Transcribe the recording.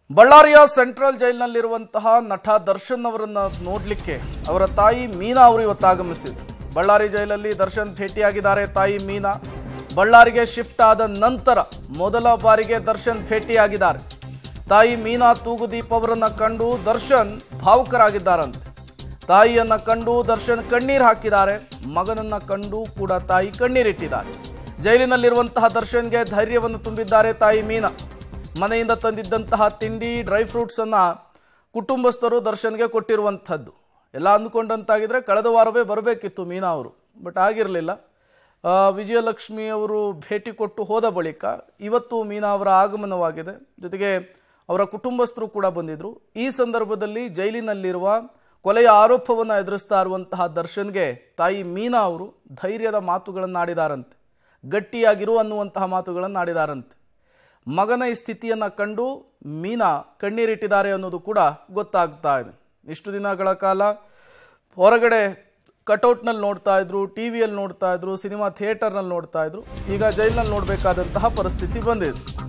ಬಳ್ಳಾರಿಯ ಸೆಂಟ್ರಲ್ ಜೈಲಿನಲ್ಲಿರುವಂತಹ ನಟ ದರ್ಶನ್ ಅವರನ್ನ ನೋಡ್ಲಿಕ್ಕೆ ಅವರ ತಾಯಿ ಮೀನಾ ಅವರು ಇವತ್ತು ಆಗಮಿಸಿದ್ರು ಬಳ್ಳಾರಿ ಜೈಲಲ್ಲಿ ದರ್ಶನ್ ಭೇಟಿಯಾಗಿದ್ದಾರೆ ತಾಯಿ ಮೀನಾ ಬಳ್ಳಾರಿಗೆ ಶಿಫ್ಟ್ ಆದ ನಂತರ ಮೊದಲ ಬಾರಿಗೆ ದರ್ಶನ್ ಭೇಟಿಯಾಗಿದ್ದಾರೆ ತಾಯಿ ಮೀನಾ ತೂಗುದೀಪ್ ಅವರನ್ನ ಕಂಡು ದರ್ಶನ್ ಭಾವುಕರಾಗಿದ್ದಾರಂತೆ ತಾಯಿಯನ್ನ ಕಂಡು ದರ್ಶನ್ ಕಣ್ಣೀರು ಹಾಕಿದ್ದಾರೆ ಮಗನನ್ನ ಕಂಡು ಕೂಡ ತಾಯಿ ಕಣ್ಣೀರಿಟ್ಟಿದ್ದಾರೆ ಜೈಲಿನಲ್ಲಿರುವಂತಹ ದರ್ಶನ್ಗೆ ಧೈರ್ಯವನ್ನು ತುಂಬಿದ್ದಾರೆ ತಾಯಿ ಮೀನಾ ಮನೆಯಿಂದ ತಂದಿದ್ದಂತಹ ತಿಂಡಿ ಡ್ರೈ ಫ್ರೂಟ್ಸ್ ಅನ್ನ ಕುಟುಂಬಸ್ಥರು ದರ್ಶನ್ಗೆ ಕೊಟ್ಟಿರುವಂಥದ್ದು ಎಲ್ಲ ಅಂದ್ಕೊಂಡಂತಾಗಿದ್ರೆ ಕಳೆದ ವಾರವೇ ಬರಬೇಕಿತ್ತು ಮೀನಾ ಅವರು ಬಟ್ ಆಗಿರಲಿಲ್ಲ ಆ, ವಿಜಯಲಕ್ಷ್ಮಿ ಅವರು ಭೇಟಿ ಕೊಟ್ಟು ಹೋದ ಬಳಿಕ ಇವತ್ತು ಮೀನಾ ಅವರ ಆಗಮನವಾಗಿದೆ ಜೊತೆಗೆ ಅವರ ಕುಟುಂಬಸ್ಥರು ಕೂಡ ಬಂದಿದ್ರು ಈ ಸಂದರ್ಭದಲ್ಲಿ ಜೈಲಿನಲ್ಲಿರುವ ಕೊಲೆಯ ಆರೋಪವನ್ನು ಎದುರಿಸ್ತಾ ಇರುವಂತಹ ದರ್ಶನ್ಗೆ ತಾಯಿ ಮೀನಾ ಅವರು ಧೈರ್ಯದ ಮಾತುಗಳನ್ನಾಡಿದಾರಂತೆ ಗಟ್ಟಿಯಾಗಿರು ಅನ್ನುವಂತಹ ಮಾತುಗಳನ್ನು ಆಡಿದಾರಂತೆ ಮಗನ ಈ ಸ್ಥಿತಿಯನ್ನು ಕಂಡು ಮೀನಾ ಕಣ್ಣೀರಿಟ್ಟಿದ್ದಾರೆ ಅನ್ನೋದು ಕೂಡ ಗೊತ್ತಾಗ್ತಾ ಇದೆ ಇಷ್ಟು ದಿನಗಳ ಕಾಲ ಹೊರಗಡೆ ಕಟೌಟ್ನಲ್ಲಿ ನೋಡ್ತಾ ಇದ್ರು ಟಿ ವಿಯಲ್ಲಿ ನೋಡ್ತಾ ಇದ್ರು ಸಿನಿಮಾ ಥಿಯೇಟರ್ನಲ್ಲಿ ನೋಡ್ತಾ ಇದ್ರು ಈಗ ಜೈಲಿನಲ್ಲಿ ನೋಡಬೇಕಾದಂತಹ ಪರಿಸ್ಥಿತಿ ಬಂದಿದೆ